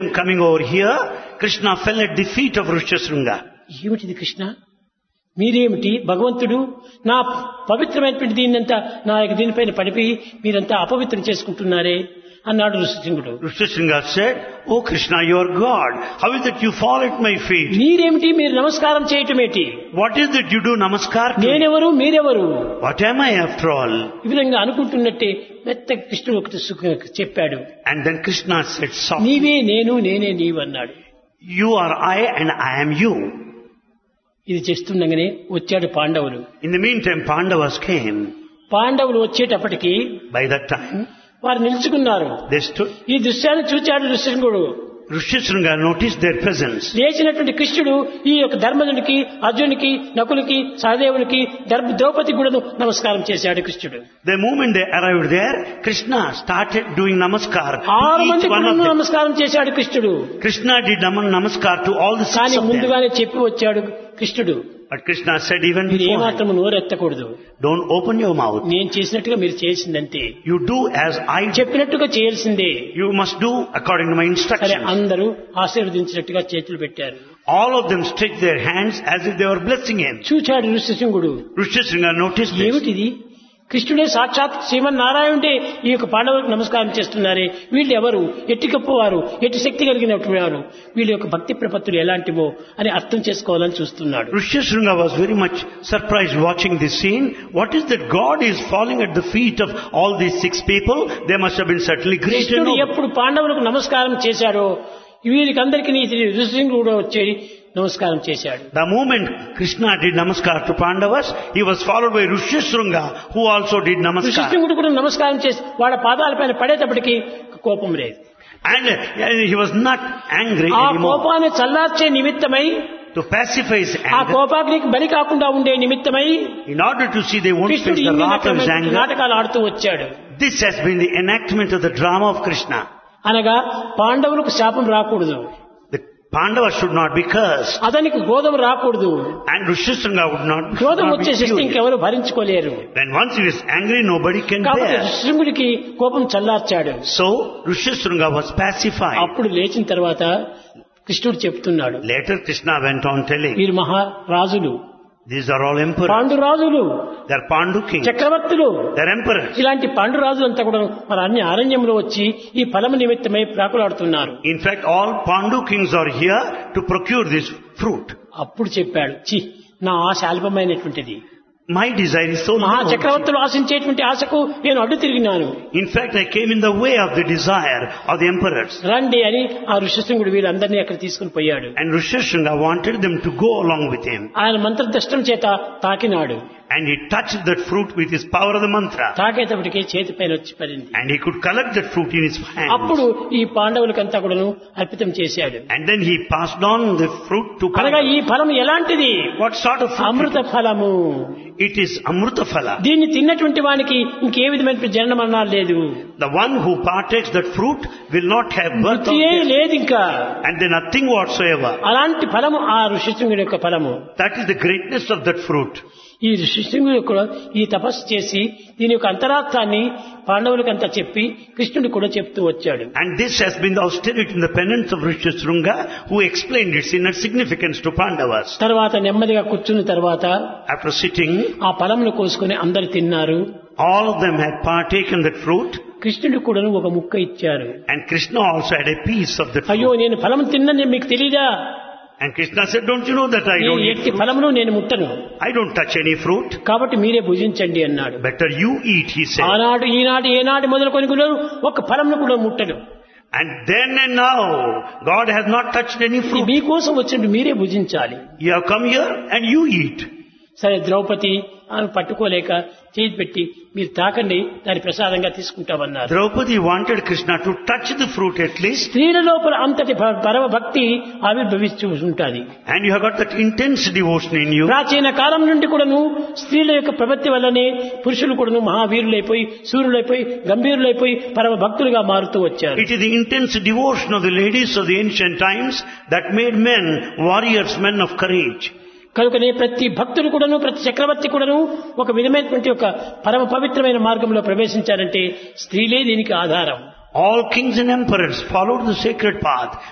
Coming over here, Krishna fell at the feet of Rishyasringa. ఏమిటిది కృష్ణ మీరేమిటి భగవంతుడు నా పవిత్రమైనటువంటి దీన్నంతా నా యొక్క దీనిపైన పడిపి మీరంతా అపవిత్రం చేసుకుంటున్నారే అన్నాడు ఋషిసింగుడు Rishyasringa said, Oh Krishna, you are God. How is it you fall at my feet? మీరేమిటి మీరు నమస్కారం చేయటమేటి What is it you do namaskar to? me? నేనెవరు మీరెవరు What am I after all? ఈ విధంగా అనుకుంటున్నట్టే మెత్త కృష్ణుడు ఒకటి సు- చెప్పాడు And then Krishna said softly, నీవే నేను నేనే నీవు అన్నాడు You are I and I am you. ఇది చేస్తుండగానే వచ్చాడు పాండవులు In the meantime, Pandavas came. పాండవులు వచ్చేటప్పటికి By that time, వారు నిలుచుకున్నారు they stood. ఈ దృశ్యాన్ని చూచాడు ఋషిసింగుడు Rishyasringa noticed their presence. లేచినటువంటి కృష్ణుడు ఈ యొక్క ధర్మజునికి అర్జునికి నకులకి సహదేవునికి ధర్మ ద్రౌపది కూడా నమస్కారం చేశాడు కృష్ణుడు The moment they arrived there, Krishna started doing namaskar ఆరు to మంది each one కూడా of them. నమస్కారం చేశాడు కృష్ణుడు Krishna did naman namaskar to all the six కానీ of them. ముందుగానే చెప్పి వచ్చాడు కృష్ణుడు But Krishna said even మీరు before, ఏమాత్రం నోరెత్తకూడదు don't open your mouth. నేను చేసినట్టుగా మీరు చేసిందంతే You do as I చెప్పినట్టుగా చేయాల్సిందే You must do according to my సరే instructions. అందరూ ఆశీర్వదించినట్టుగా చేతులు పెట్టారు All of them stretched their hands as if they were blessing him. చూచాడు ఋషిసింగుడు Rishyasringa noticed this. ఏమిటిది కృష్ణుడే సాక్షాత్ శ్రీమన్నారాయణుడే ఈ యొక్క పాండవులకు నమస్కారం చేస్తున్నారే వీళ్ళు ఎవరు ఎట్టి గొప్పవారు ఎట్టి శక్తి కలిగినటువంటి వారు వీళ్ళ యొక్క భక్తి ప్రపత్తులు ఎలాంటివో అని అర్థం చేసుకోవాలని చూస్తున్నాడు Rishyasringa was very much surprised watching this scene. What is that God is falling at the feet of all these six people? They must have been certainly great and కృష్ణుడు noble. ఎప్పుడు పాండవులకు నమస్కారం చేశాడో వీరికందరికీ ఋషిసింగుడు కూడా వచ్చి నమస్కారం చేశాడు The moment Krishna did namaskar to Pandavas, he was followed by Rishyasringa who also did namaskar. ఋషిసింగుడు కూడా నమస్కారం చేసి వాళ్ళ పాదాలపైన పడేటప్పటికి కోపం లేదు And uh, he was not angry ఆ anymore. కోపాన్ని చల్లార్చే నిమిత్తమై To pacify his ఆ anger, కోపాగ్నికి బలి కాకుండా ఉండే నిమిత్తమై in order to see they won't కృష్ణుడు face the ఇన్ని wrath of his రకమైన anger, నాటకాలు ఆడుతూ వచ్చాడు This has been the enactment of the drama of Krishna. అనగా పాండవులకు శాపం రాకూడదు The Pandavas should not be cursed, అతనికి క్రోధం రాకూడదు and Rishyasringa would not, should క్రోధం not be వచ్చేసేస్తే furious. ఇంకెవరు భరించుకోలేరు When once he is angry, nobody can కాబట్టి bear. శృంగుడికి కోపం చల్లార్చాడు So Rishyasringa was pacified. అప్పుడు లేచిన తర్వాత కృష్ణుడు చెప్తున్నాడు Later Krishna went on telling, వీరు మహారాజులు these are all emperors. పాండురాజులు They are Pandu kings. చక్రవర్తులు They are emperors. ఇలాంటి పాండురాజులంతా కూడా మన అన్ని అరణ్యంలో వచ్చి ఈ ఫలము నిమిత్తమై ప్రాకులాడుతున్నారు In fact, all Pandu kings are here to procure this fruit. అప్పుడు చెప్పాడు చి నా ఆశ అల్పమైనటువంటిది My desire is so మహా low. చక్రవర్తులు ఆశించేటువంటి ఆశకు నేను అడ్డు తిరిగినాను In fact, I came in the way of the desire of the emperors. రండి అని ఆ ఋషిశృంగుడు వీళ్ళందరినీ అక్కడ తీసుకుని పోయాడు And Rishyasringa wanted them to go along with him. ఆయన మంత్రదష్టం చేత తాకినాడు And he touched that fruit with his power of the mantra. తాకేటప్పటికే చేతి పైన వచ్చి పడింది And he could collect that fruit in his hand. అప్పుడు ఈ పాండవులకంతా కూడాను అర్పితం చేశాడు And then he passed on the fruit to అనగా Pandavas. ఈ ఫలం ఎలాంటిది What sort of fruit? అమృత ఫలము It is Amrutafala. దీన్ని తిన్నటువంటి వానికి ఇంకే విధమైన జనన మరణాలు లేదు The one who partakes that fruit will not have birth or మృతియే death. లేదు ఇంకా And then nothing whatsoever. అలాంటి ఫలము ఆ ఋషిశృంగుడి యొక్క ఫలము That is the greatness of that fruit. ఈ ఋషిశృంగుడు యొక్క ఈ తపస్సు చేసి దీని యొక్క అంతరార్థాన్ని పాండవులకంతా చెప్పి కృష్ణుడు కూడా చెప్తూ వచ్చాడు And this has been the austerity and the penance of Rishyasringa who explained its inner significance to Pandavas. తర్వాత నెమ్మదిగా కూర్చున్న తర్వాత After sitting, ఆ ఫలమును కోసుకుని అందరు తిన్నారు all of them had partaken that fruit కృష్ణుడు కూడా ఒక ముక్క ఇచ్చారు and Krishna also had a piece of that అయ్యో fruit. నేను ఫలం తిన్నని మీకు తెలీదా And Krishna said, don't you know that I ఈ don't eat ఎట్టి fruit? ఫలమును నేను ముట్టను I don't touch any fruit. కాబట్టి మీరే భుజించండి అన్నాడు Better you eat, he said. ఆనాడు ఈనాడు ఏనాడు మొదలుకొని కూడా ఒక ఫలంను కూడా ముట్టడు And then and now, God has not touched any ఇది fruit. మీకోసం వచ్చినట్టు మీరే భుజించాలి You have come here and you eat. సరే ద్రౌపది ఆమె పట్టుకోలేక చేతి పెట్టి మీరు తాకండి దాని ప్రసాదంగా తీసుకుంటామన్నారు Draupadi wanted Krishna to touch the fruit at least. స్త్రీల లోపల అంతటి భ- పరమ భక్తి ఆవిర్భవిస్తూ ఉంటుంది And you have got that intense devotion in you. ప్రాచీన కాలం నుండి కూడాను స్త్రీల యొక్క ప్రవృత్తి వల్లనే పురుషులు కూడాను మహావీరులైపోయి సూర్యులైపోయి గంభీరులైపోయి పరమ భక్తులుగా మారుతూ వచ్చారు It is the intense devotion of the ladies of the ancient times that made men warriors, men of courage. కనుకనే ప్రతి భక్తుడు కూడాను ప్రతి చక్రవర్తి కూడాను ఒక విధమైనటువంటి ఒక పరమ పవిత్రమైన మార్గంలో ప్రవేశించారంటే స్త్రీలే దీనికి ఆధారం All kings and emperors followed the sacred path